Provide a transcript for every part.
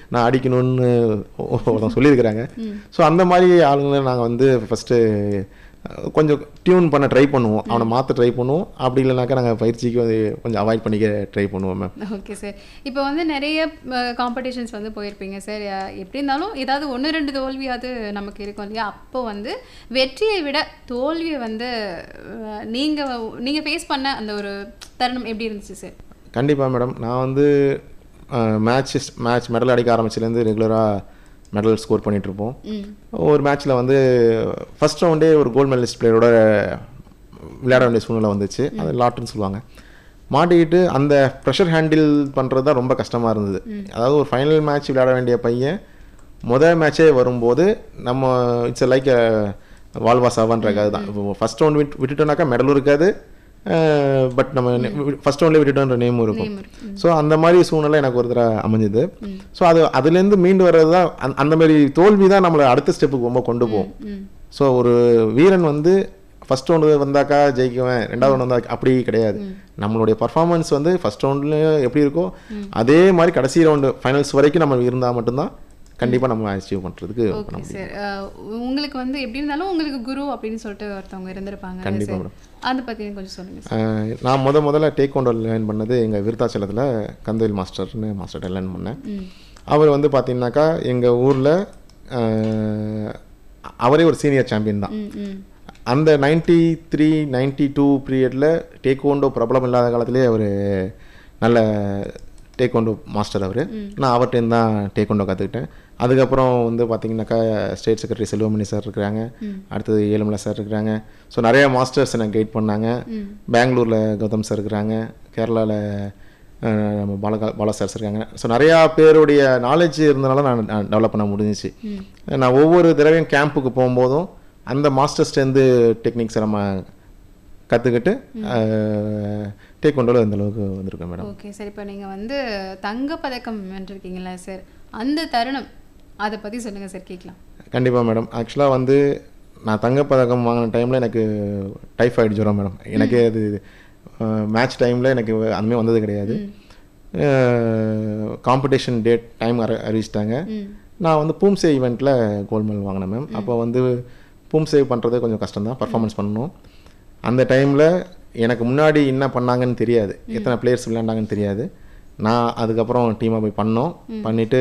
நான் அடிக்கணும்னு ஒருத்தன் சொல்லியிருக்கிறாங்க ஸோ அந்த மாதிரி ஆளுங்களை நாங்கள் வந்து ஃபஸ்ட்டு கொஞ்சம் டியூன் பண்ண ட்ரை பண்ணுவோம் அவனை மாற்ற ட்ரை பண்ணுவோம் அப்படி இல்லைனாக்கா நாங்கள் பயிற்சிக்கு வந்து கொஞ்சம் அவாய்ட் பண்ணிக்க ட்ரை பண்ணுவோம் மேம் ஓகே சார் இப்போ வந்து நிறைய காம்படிஷன்ஸ் வந்து போயிருப்பீங்க சார் அஹ் எப்படி இருந்தாலும் ஏதாவது ஒன்று ரெண்டு தோல்வியாவது நமக்கு இருக்கும் இல்லையா அப்போ வந்து வெற்றியை விட தோல்வியை வந்து அஹ், நீங்க நீங்க ஃபேஸ் பண்ண அந்த ஒரு தருணம் எப்படி இருந்துச்சு சார் கண்டிப்பாக மேடம் நான் வந்து மேட்ச் மேட்ச் மெடல் அடிக்க ஆரம்பிச்சிலேருந்து ரெகுலராக மெடல் ஸ்கோர் பண்ணிகிட்ருப்போம் ம் ஒரு மேட்ச்சில் வந்து ஃபர்ஸ்ட் ரவுண்டே ஒரு கோல்டு மெடலிஸ்ட் பிளேயரோட விளையாட வேண்டிய சூழ்நிலை வந்துச்சு அது லாட்டுன்னு சொல்லுவாங்க மாட்டிக்கிட்டு அந்த ப்ரெஷர் ஹேண்டில் பண்ணுறது தான் ரொம்ப கஷ்டமாக இருந்தது அதாவது ஒரு ஃபைனல் மேட்ச் விளையாட வேண்டிய பையன் முதல் மேட்சே வரும்போது நம்ம இட்ஸ் லைக் வால்வா சாவான்ற கதை தான் ஃபர்ஸ்ட் ரவுண்ட் விட்டு விட்டுட்டோம்னாக்கா மெடலும் இருக்காது பட் நம்ம ஃபர்ஸ்ட் ரவுண்ட்லேயே விட்டுட்டோன்ற நேமும் இருக்கும் ஸோ அந்த மாதிரி சூழ்நிலை எனக்கு ஒரு தடவை அமைஞ்சுது ஸோ அது அதுலேருந்து மீண்டு வர்றது தான் அந்த- அந்த மாதிரி தோல்வி தான் நம்மளை அடுத்த ஸ்டெப்புக்கு ரொம்ப கொண்டு போகும் ம் ஸோ ஒரு வீரன் வந்து ஃபர்ஸ்ட் ரவுண்டு வந்தாக்கா ஜெயிக்குவேன் ரெண்டாவது ரவுண்டு வந்தா அப்படி கிடையாது நம்மளுடைய பர்ஃபார்மன்ஸ் வந்து ஃபர்ஸ்ட் ரவுண்டில் எப்படி இருக்கோ அதே மாதிரி கடைசி ரவுண்டு ஃபைனல்ஸ் வரைக்கும் நம்ம இருந்தால் மட்டும்தான் கண்டிப்பாக நம்ம அச்சீவ் பண்ணுறதுக்கு ஓகே சார் உங்களுக்கு வந்து எப்படி இருந்தாலும் உங்களுக்கு குரு அப்படின்னு சொல்லிட்டு ஒருத்தவங்க இருந்திருப்பாங்க கண்டிப்பா சார் அதை பத்தி கொஞ்சம் சொல்லுங்க சார் அஹ் நான் முத முதல்ல டேக் கொண்டு லேர்ன் பண்ணது எங்கள் விருத்தாச்சலத்தில் கந்தவேல் மாஸ்டர்னு மாஸ்டர்கிட்ட லேர்ன் பண்ணேன் ம் அவர் வந்து பார்த்தீங்கன்னாக்கா எங்கள் ஊரில் அவரே ஒரு சீனியர் சாம்பியன் தான் ம் ம் அந்த நைன்டி த்ரீ நைன்டி டூ பீரியடில் டேக்வாண்டோ பிரபலம் இல்லாத காலத்திலே அவர் நல்ல டேக்வாண்டோ மாஸ்டர் அவர் நான் அவர்கிட்டேருந்து தான் டேக்வாண்டோ கற்றுக்கிட்டேன் அதுக்கப்புறம் வந்து பார்த்தீங்கன்னாக்கா ஸ்டேட் செக்ரட்டரி செல்வமணி சார் இருக்கிறாங்க அடுத்தது ஏழுமலை சார் இருக்கிறாங்க ஸோ நிறைய மாஸ்டர்ஸ் எனக்கு கைட் பண்ணாங்க பெங்களூரில் கௌதம் சார் இருக்கிறாங்க கேரளாவில் நம்ம பாலகா பாலா சார்ஸ் இருக்காங்க ஸோ நிறையா பேருடைய நாலேஜ் இருந்தனால நான் டெவலப் பண்ண முடிஞ்சிச்சு நான் ஒவ்வொரு தடவையும் கேம்புக்கு போகும்போதும் அந்த மாஸ்டர்ஸ்டேருந்து டெக்னிக்ஸை நம்ம கற்றுக்கிட்டு டேக் கொண்டோல இந்த அளவுக்கு வந்திருக்கேன் மேடம் ஓகே சார் இப்போ நீங்கள் வந்து தங்கப் பதக்கம் வென்றிருக்கீங்களா சார் அந்த தருணம் அதை பற்றி சொல்லுங்கள் சார் கேட்கலாம் கண்டிப்பாக மேடம் ஆக்சுவலாக வந்து நான் தங்கப்பதக்கம் வாங்கின டைமில் எனக்கு டைஃபாய்டு ஜுரம் மேடம் எனக்கு அது மேட்ச் டைமில் எனக்கு அதுமாதிரி வந்தது கிடையாது காம்படிஷன் டேட் டைம் அறி அறிவிச்சிட்டாங்க ம் நான் வந்து பூம்சே ஈவெண்ட்டில் கோல்ட் மெடல் வாங்கினேன் மேம் அப்போ வந்து பூம்சே பண்ணுறது கொஞ்சம் கஷ்டம் தான் பர்ஃபார்மன்ஸ் பண்ணணும் அந்த டைமில் எனக்கு முன்னாடி என்ன பண்ணாங்கன்னு தெரியாது எத்தனை பிளேயர்ஸ் விளையாண்டாங்கன்னு தெரியாது நான் அதுக்கப்புறம் டீமாக போய் பண்ணோம் பண்ணிவிட்டு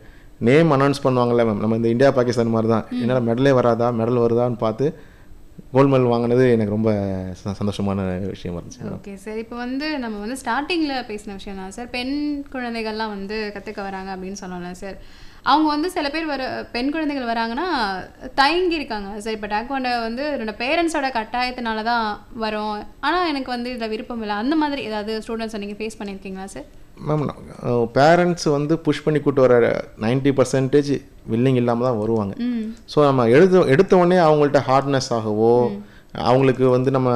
நேம் அனௌன்ஸ் பண்ணுவாங்கல்ல மேம் நம்ம இந்த இந்தியா பாகிஸ்தான் மாதிரி தான் என்னால் மெடலே வராதா மெடல் வருதான்னு பார்த்து கோல்ட் மெடல் வாங்கினது எனக்கு ரொம்ப ச- சந்தோஷமான விஷயமா இருந்துச்சு மேடம் ஓகே சார் இப்போ வந்து நம்ம வந்து ஸ்டார்டிங்கில் பேசின விஷயம் தான் சார் பெண் குழந்தைகள்லாம் வந்து கற்றுக்க வராங்க அப்படின்னு சொன்னோம்ல சார் அவங்க வந்து சில பேர் வர பெண் குழந்தைகள் வராங்கன்னா தயங்கி இருக்காங்க சார் இப்போ டேக்வாண்டோ வந்து என்னோட பேரண்ட்ஸோட கட்டாயத்தினால தான் வரோம் ஆனால் எனக்கு வந்து இதில் விருப்பம் இல்லை அந்த மாதிரி ஏதாவது ஸ்டூடெண்ட்ஸை நீங்கள் ஃபேஸ் பண்ணியிருக்கீங்களா சார் மேம் பேரண்ட்ஸ் வந்து புஷ் பண்ணி கூட்டு வர நைன்டி பர்சன்டேஜ் வில்லிங் இல்லாமல் தான் வருவாங்க ம் ஸோ நம்ம எழுத எடுத்த உடனே அவங்கள்ட்ட ஹார்ட்னஸ் ஆகவோ அவங்களுக்கு வந்து நம்ம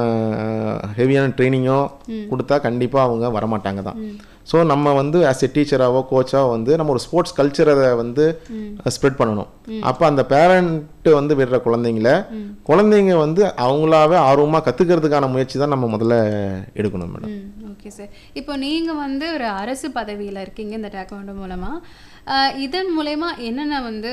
ஹெவியான ட்ரைனிங்கோ கொடுத்தா கண்டிப்பாக அவங்க வரமாட்டாங்க தான் ஸோ நம்ம வந்து ஆஸ் எ டீச்சராகவோ கோச்சாவோ வந்து நம்ம ஒரு ஸ்போர்ட்ஸ் கல்ச்சரை வந்து ஸ்ப்ரெட் பண்ணணும் அப்போ அந்த பேரண்ட்டு வந்து விடுற குழந்தைங்கள குழந்தைங்க வந்து அவங்களாவே ஆர்வமாக கற்றுக்கிறதுக்கான முயற்சி தான் நம்ம முதல்ல எடுக்கணும் மேடம் ம் ஓகே சார் இப்போ நீங்கள் வந்து ஒரு அரசு பதவியில் இருக்கீங்க இந்த டேக்வாண்டோ மூலமாக இதன் மூலயமா என்னென்ன வந்து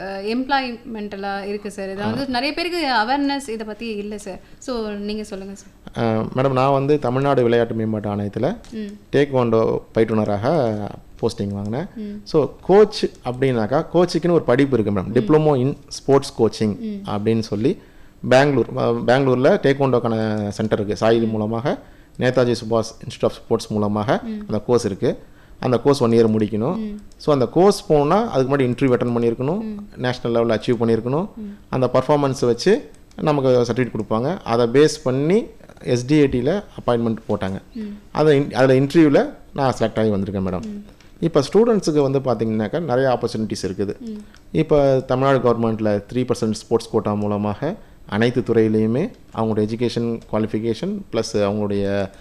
எம்ப்ளாய்மெண்டெல்லாம் இருக்குது சார் இதை வந்து நிறைய பேருக்கு அவேர்னஸ் இதை பற்றி இல்லை சார் ஸோ நீங்கள் சொல்லுங்கள் சார் மேடம் நான் வந்து தமிழ்நாடு விளையாட்டு மேம்பாட்டு ஆணையத்தில் ம் டேக் வாண்டோ பயிற்றுனராக போஸ்டிங் வாங்கினேன் ஸோ கோச் அப்படின்னாக்கா கோச்சுக்குன்னு ஒரு படிப்பு இருக்குது madam diploma in sports coaching அப்படின்னு சொல்லி பெங்களூர் அஹ், பெங்களூரில் டேக்வாண்டோக்கான சென்டர் இருக்குது சாயில் மூலமாக நேதாஜி சுபாஷ் இன்ஸ்டியூட் ஆஃப் ஸ்போர்ட்ஸ் மூலமாக அந்த கோர்ஸ் இருக்குது அந்த கோர்ஸ் ஒன் இயர் முடிக்கணும் ஸோ அந்த கோர்ஸ் போனால் அதுக்கு முன்னாடி இன்டர்வியூ அட்டன் பண்ணியிருக்கணும் நேஷ்னல் லெவலில் அச்சீவ் பண்ணியிருக்கணும் அந்த பர்ஃபார்மன்ஸை வச்சு நமக்கு சர்டிஃபிகேட் கொடுப்பாங்க அதை பேஸ் பண்ணி எஸ்டிஏடியில் அப்பாயின்மெண்ட் போட்டாங்க அதை அதில் இன்டர்வியூவில் நான் செலக்ட் ஆகி வந்திருக்கேன் மேடம் இப்போ ஸ்டூடெண்ட்ஸுக்கு வந்து பார்த்தீங்கன்னாக்கா நிறைய ஆப்பர்ச்சுனிட்டிஸ் இருக்குது இப்போ தமிழ்நாடு கவர்மெண்ட்டில் த்ரீ பர்சன்ட் ஸ்போர்ட்ஸ் கோட்டா மூலமாக அனைத்து துறையிலையுமே அவங்களோட எஜுகேஷன் குவாலிஃபிகேஷன் ப்ளஸ் அவங்களுடைய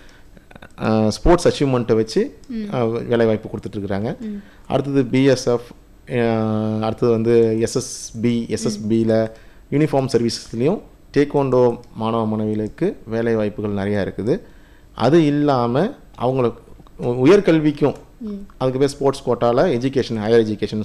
ஸ்போர்ட்ஸ் அச்சீவ்மெண்ட்டை வச்சு அஹ், வேலைவாய்ப்பு கொடுத்துட்ருக்குறாங்க அடுத்தது பிஎஸ்எஃப் அடுத்தது வந்து எஸ்எஸ்பி எஸ்எஸ்பியில் யூனிஃபார்ம் சர்வீசஸ்லேயும் டேக்வாண்டோ மாணவ மாணவிகளுக்கு வேலை வாய்ப்புகள் நிறையா இருக்குது அது இல்லாமல் அவங்களுக்கு உ- உயர்கல்விக்கும் அதுக்கு பேர் ஸ்போர்ட்ஸ் கோட்டாவில் எஜுகேஷன் ஹையர் எஜுகேஷன்